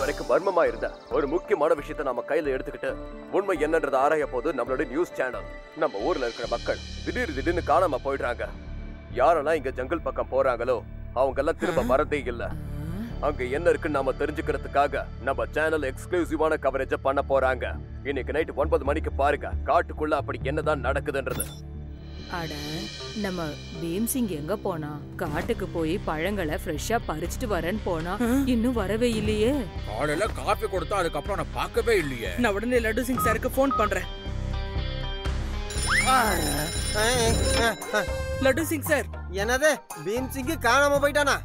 வரைக்கும் மர்மமா இருந்த ஒரு முக்கியமான விஷயத்தை நம்ம கையில எடுத்துக்கிட்டு உண்மை என்னன்றதை ஆராய போது நம்மளோட நியூஸ் சேனல் நம்ம ஊர்ல இருக்கிற மக்கள் திடீர் திடீர்னு காணாம போயிடுறாங்க யாரெல்லாம் இங்க ஜங்கல் பக்கம் போறாங்களோ அவங்க எல்லாம் திரும்ப வரதே இல்ல அங்க என்ன இருக்குன்னு நாம தெரிஞ்சுக்கிறதுக்காக நம்ம சேனல் எக்ஸ்க்ளூசிவான கவரேஜ பண்ண போறாங்க இன்னைக்கு நைட் ஒன்பது மணிக்கு பாருங்க காட்டுக்குள்ள அப்படி என்னதான் நடக்குதுன்றது அட நம்ம பீம்சிங் எங்க போனா காட்டுக்கு போய் பழங்களை ஃப்ரெஷ்ஷா பறிச்சுட்டு வரேன்னு போனா இன்னும் வரவே இல்லையே காலையில காஃபி கொடுத்தா அதுக்கப்புறம் நான் பார்க்கவே இல்லையே நான் உடனே லட்டு சிங் சாருக்கு ஃபோன் பண்றேன் லட்டு சிங் சார் என்னது பீம் சிங்கு காணாம போயிட்டானா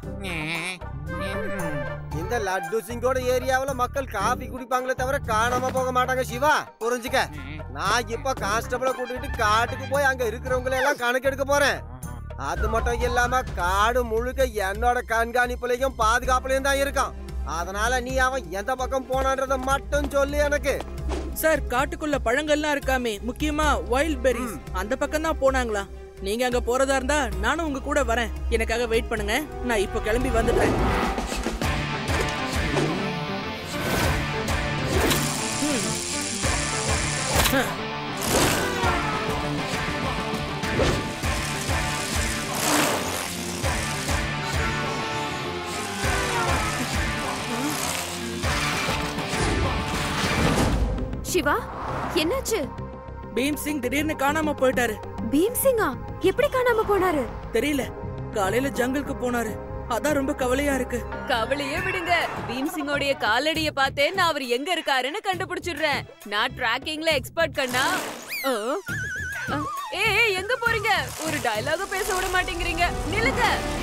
இந்த லட்டு சிங்கோட ஏரியாவுல மக்கள் காபி குடிப்பாங்களே தவிர காணாம போக மாட்டாங்க சிவா புரிஞ்சுக்க நான் இப்ப கான்ஸ்டபிள கூட்டிட்டு காட்டுக்கு போய் அங்க இருக்கிறவங்களை எல்லாம் கணக்கெடுக்க போறேன் அது மட்டும் இல்லாம காடு முழுக்க என்னோட கண்காணிப்புலயும் பாதுகாப்புலயும் தான் இருக்கான் அதனால நீ அவன் எந்த பக்கம் போனான்றத மட்டும் சொல்லு எனக்கு சார் காட்டுக்குள்ள பழங்கள்லாம் இருக்காமே முக்கியமா வைல்ட் பெரிஸ் அந்த பக்கம் தான் போனாங்களா நீங்க அங்க போறதா இருந்தா நானும் உங்க கூட வரேன் எனக்காக வெயிட் பண்ணுங்க நான் இப்போ கிளம்பி வந்துட்டேன் சிவா என்னாச்சு பீம் சிங் திடீர்னு காணாம போயிட்டாரு பீம் சிங்கா எப்படி காணாம போனாரு தெரியல காலையில ஜங்கலுக்கு போனாரு அதான் ரொம்ப கவலையா இருக்கு கவலையே விடுங்க பீம் சிங்கோடைய காலடிய பார்த்தே நான் அவர் எங்க இருக்காருன்னு கண்டுபிடிச்சிடுறேன் நான் டிராக்கிங்ல எக்ஸ்பர்ட் கண்ணா ஓ. அ, ஏய் ஏய், எங்க போறீங்க ஒரு டயலாக பேச விட மாட்டேங்கிறீங்க நில்லுங்க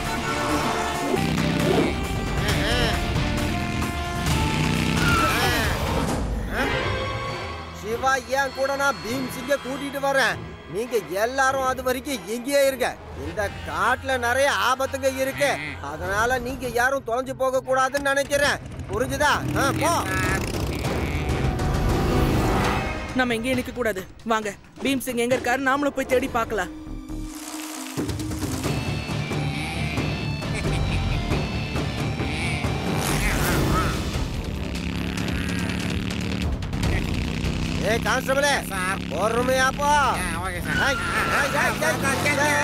சிவா ஏன் கூட நான் பீம் சிங்க கூட்டிட்டு வரேன் நீங்க எல்லாரும் அது வரைக்கும் இங்கேயே இருங்க இந்த காட்டுல நிறைய ஆபத்துங்க இருக்கு அதனால நீங்க யாரும் தொலைஞ்சு போக கூடாதுன்னு நினைக்கிறேன் புரிஞ்சுதா ஆ, போ நம்ம எங்கேயும் நிக்க கூடாது வாங்க பீம் சிங் எங்க இருக்காரு நாமளும் போய் தேடி பார்க்கலாம் ஏ கான்ஸ்டபிளே பொறுமையா போ ஓகே சார் ஐய், ஐய், ஐய், ஐய்,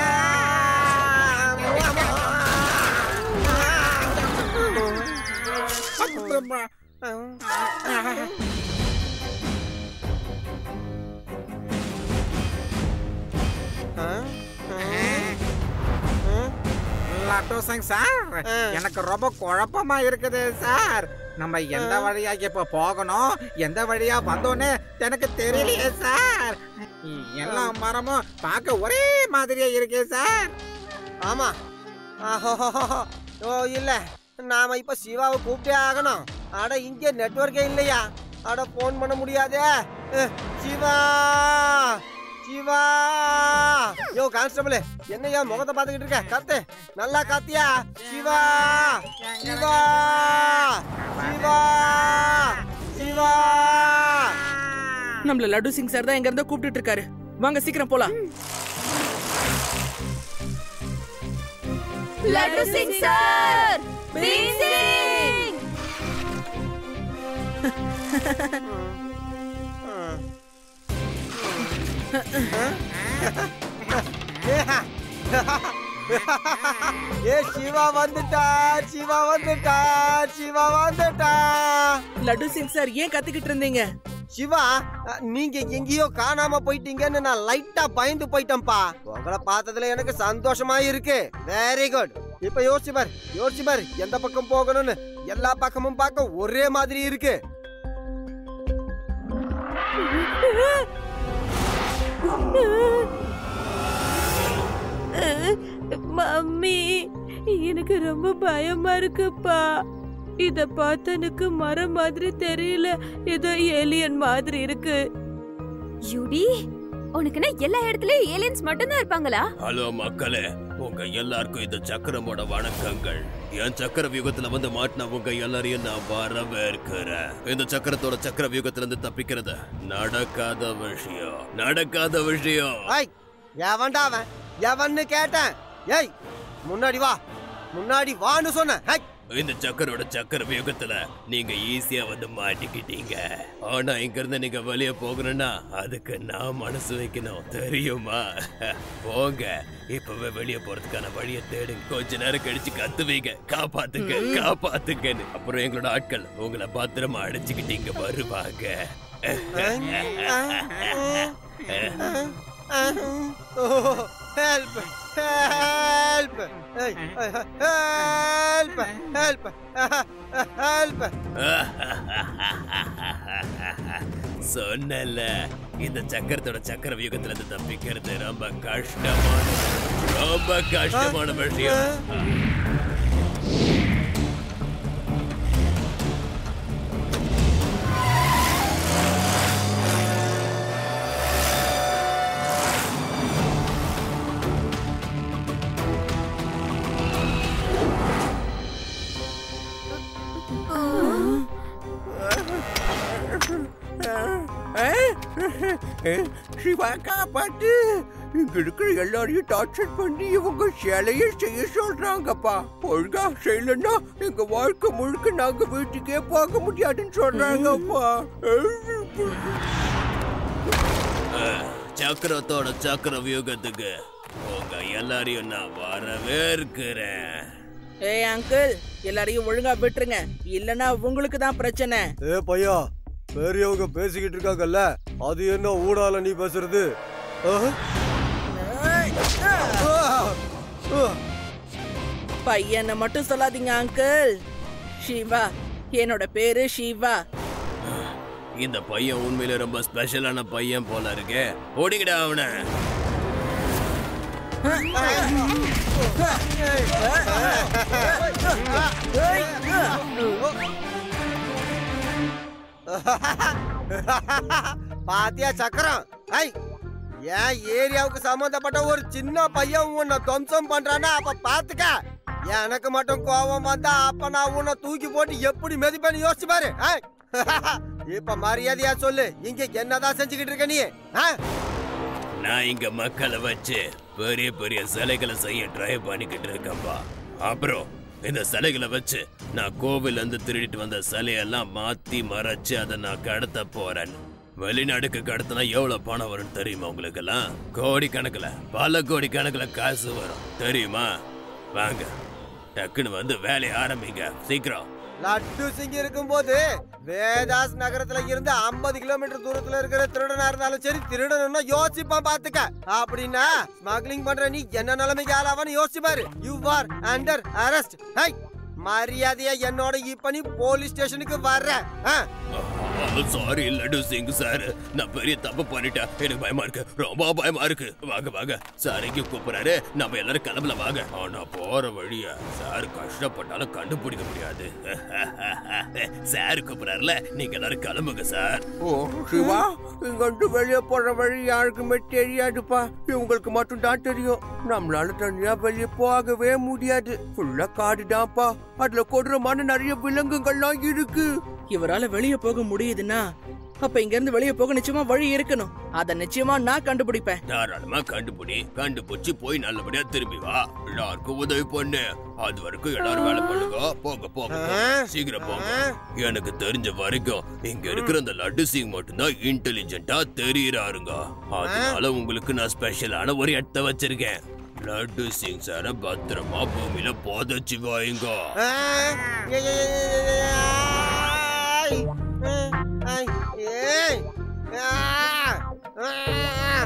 லட்டு சிங் சார் எனக்கு ரொம்ப குழப்பமா இருக்குது சார் நம்ம எந்த வழியா இப்ப போகணும் எந்த வழியா வந்தோன்னு எனக்கு தெரியலையே சார் எல்லா மரமும் பார்க்க ஒரே மாதிரியா இருக்கே சார் ஆமா ஆஹோஹோஹோ. ஓ இல்ல நாம இப்ப சிவாவை கூப்பிட்டே ஆகணும் அட இங்க நெட்வொர்க்கே இல்லையா அட போன் பண்ண முடியாதே அஹ், சிவா சிவா யோ கான்ஸ்டபிள் என்னையா முகத்தை பார்த்துக்கிட்டு இருக்க கத்து நல்லா காத்தியா சிவா சிவா சிவா சிவா நம்மள லட்டு சிங் சார் தான் எங்க இருந்தோ கூப்பிட்டுட்டு இருக்காரு வாங்க சீக்கிரம் போலாம் லட்டு சிங் சார் பீம் சிங் ஏ சிவா வந்துட்டா சிவா வந்துட்டா சிவா வந்துட்டா லட்டு சிங் சார் ஏன் கத்திக்கிட்டு இருந்தீங்க சிவா அ, நீங்க எங்கேயோ காணாம போயிட்டீங்கன்னு நான் லைட்டா பயந்து போயிட்டேன்ப்பா உங்களை பார்த்ததுல எனக்கு சந்தோஷமா இருக்கு வெரி குட் இப்ப யோசிச்சு பார் யோசிச்சு பார் எந்த பக்கம் போகணும்னு எல்லா பக்கமும் பார்க்க ஒரே மாதிரி இருக்கு மம்மி எனக்கு ரொம்ப பயமா இருக்குப்பா இத பார்த்து எனக்கு மரம் மாதிரி தெரியல ஏதோ ஏலியன் மாதிரி இருக்கு யுடி உனக்குன்னா எல்லா இடத்துலயும் ஏலியன்ஸ் மட்டும்தான் இருப்பாங்களா ஹலோ மக்களே உங்க எல்லாருக்கும் இந்த சக்கரமோட வணக்கங்கள் என் சக்கர வியூகத்துல வந்து மாட்டின உங்க எல்லாரையும் நான் வரவேற்கிறேன் இந்த சக்கரத்தோட சக்கர வியூகத்துல இருந்து தப்பிக்கிறது நடக்காத விஷயம் நடக்காத விஷயம் ஐய் எவன்டா அவன் எவன்னு கேட்டேன் ஏய் முன்னாடி வா முன்னாடி வான்னு சொன்னேன் ஹை இந்த சக்கரோட சக்கர வியூகத்துல நீங்க ஈஸியா வந்து மாட்டிக்கிட்டீங்க ஆனா இங்க இருந்து நீங்க வெளிய போகணும்னா அதுக்கு நான் மனசு வைக்கணும் தெரியுமா போங்க இப்பவே வெளிய போறதுக்கான வழியை தேடுங்க கொஞ்ச நேரம் கழிச்சு கத்துவீங்க காப்பாத்துங்க காப்பாத்துங்கன்னு அப்புறம் எங்களோட ஆட்கள் உங்களை பத்திரமா அடைச்சுக்கிட்டு இங்க வருவாங்க help help help help help சொன்னல இந்த சக்கரத்தோட சக்கர வியூகத்துல இருந்து தப்பிக்கிறது ரொம்ப கஷ்டமான ரொம்ப கஷ்டமான விஷயம் சிவா காப்பாத்து இங்க இருக்கிற எல்லாரையும் டார்ச்சர் பண்ணி இவங்க சிலைய செய்ய சொல்றாங்கப்பா ஒழுங்கா செய்யலன்னா எங்க வாழ்க்கை முழுக்க நாங்க வீட்டுக்கே போக முடியாதுன்னு சொல்றாங்கப்பா சக்கரத்தோட சக்கர வியூகத்துக்கு உங்க எல்லாரையும் நான் வரவேற்கிறேன் ஏய் அங்கிள் எல்லாரையும் ஒழுங்கா விட்டுருங்க இல்லனா உங்களுக்கு தான் பிரச்சனை ஏ பையா பெரியவங்க பேசிக்கிட்டு இருக்காங்கல்ல அது என்ன ஊடால நீ பேசுறது ஆ? ஆ. பையனை மட்டும் சொல்லாதீங்க அங்கிள் சிவா என்னோட பேரு சிவா இந்த பையன் உண்மையில ரொம்ப ஸ்பெஷலான பையன் போல இருக்கே ஓடிங்கடா அவனை பாத்தியா சக்கரம் ஐ என் ஏரியாவுக்கு சம்பந்தப்பட்ட ஒரு சின்ன பையன் உன்னை துவம்சம் பண்றானா அப்ப பாத்துக்க எனக்கு மட்டும் கோபம் வந்தா அப்ப நான் உன்னை தூக்கி போட்டு எப்படி மெதிப்பேன்னு யோசிச்சு பாரு ஐ. இப்ப மரியாதையா சொல்லு இங்க என்னதான் செஞ்சுக்கிட்டு இருக்க நீ ஆ? நான் இங்க மக்களை வச்சு பெரிய பெரிய சிலைகளை செய்ய ட்ரை பண்ணிக்கிட்டு இருக்கேன்பா அப்புறம் இந்த சிலைகளை வச்சு நான் கோவில்ல இருந்து திருடிட்டு வந்த சிலையெல்லாம் மாத்தி மறைச்சு அதை நான் கடத்த போறேன் வெளிநாடுக்கு கடத்தினா எவ்வளவு பணம் வரும் தெரியுமா உங்களுக்கெல்லாம் கோடி கணக்குல பல கோடி கணக்குல காசு வரும் தெரியுமா வாங்க டக்குன்னு வந்து வேலையை ஆரம்பிங்க சீக்கிரம் லட்டு சிங்கி இருக்கும்போது வேதாஸ் நகரத்துல இருந்து 50 கிலோமீட்டர் தூரத்துல இருக்கிற திருடனா இருந்தாலும் சரி திருடணும்னா யோசிப்பான் பாத்துக்க அப்படின்னா ஸ்மக்லிங் பண்ற நீ என்ன நிலைமைக்கு ஆளாவான்னு யோசிச்சு பாரு யூ ஆர் அண்டர் அரெஸ்ட் ஹை மரியாதையா என்னோட இப்ப நீ போலீஸ் ஸ்டேஷனுக்கு வர்ற ஆ? சாரி லட்டு சிங் சார் நான் பெரிய தப்பு பண்ணிட்டேன் எனக்கு பயமா இருக்கு ரொம்ப பயமா இருக்கு வாங்க வாங்க சார் எங்க கூப்பிடுறாரு நம்ம எல்லாரும் கிளம்பல வாங்க ஆனா போற வழியா சார் கஷ்டப்பட்டாலும் கண்டுபிடிக்க முடியாது சார் கூப்பிடுறாருல நீங்க எல்லாரும் கிளம்புங்க சார் ஓ சிவா இங்க இருந்து வெளியே போற வழி யாருக்குமே தெரியாதுப்பா இவங்களுக்கு மட்டும் தான் தெரியும் நம்மளால தனியா வெளியே போகவே முடியாது ஃபுல்லா காடுதான்ப்பா அதுல கொடூரமான நிறைய விலங்குகள்லாம் இருக்கு இவரால வெளிய போக முடியுதுன்னா அப்ப இங்க இருந்து வெளிய போக நிச்சயமா வழி இருக்கணும் அத நிச்சயமா நான் கண்டுபிடிப்பேன் தாராளமா கண்டுபிடி கண்டுபிடிச்சு போய் நல்லபடியா திரும்பி வா எல்லாருக்கும் உதவி பண்ணு அது வரைக்கும் எல்லாரும் வேலை பண்ணுங்க போங்க போங்க போங்க. சீக்கிரம் போங்க எனக்கு தெரிஞ்ச வரைக்கும் இங்க இருக்கிற அந்த லட்டு சிங் மட்டும்தான் இன்டெலிஜென்ட்டா தெரியறாருங்க அதனால உங்களுக்கு நான் ஸ்பெஷலான ஒரு இடத்த வச்சிருக்கேன் லட்டு சிங் சார பத்திரமா பூமியில புதைச்சு வைங்க ஆ? ஏய், ஏய், ஏய், ஏய், ஏய், ஆய். ஆ, ஆய், ஏய். ஆ, ஆ.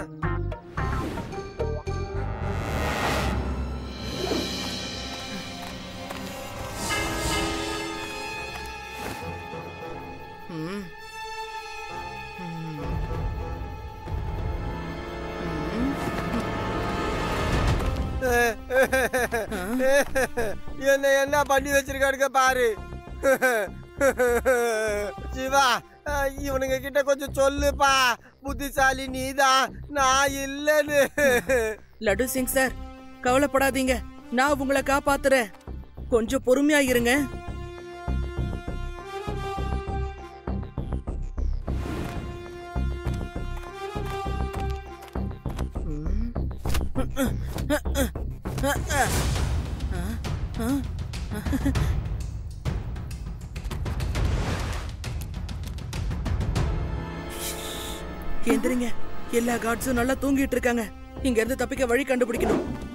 ம். ம். என்ன என்ன பண்ணி வச்சிருக்காருங்க பாரு சிவா அஹ், இவனுங்க கிட்ட கொஞ்சம் சொல்லுப்பா புத்திசாலி நீதான் நான் இல்லைன்னு லட்டு சிங் சார் கவலைப்படாதீங்க நான் உங்களை காப்பாத்துறேன் கொஞ்சம் பொறுமையா இருங்க எந்திரிங்க எல்லா காட்ஸும் நல்லா தூங்கிட்டு இருக்காங்க இங்க இருந்து தப்பிக்க வழி கண்டுபிடிக்கணும்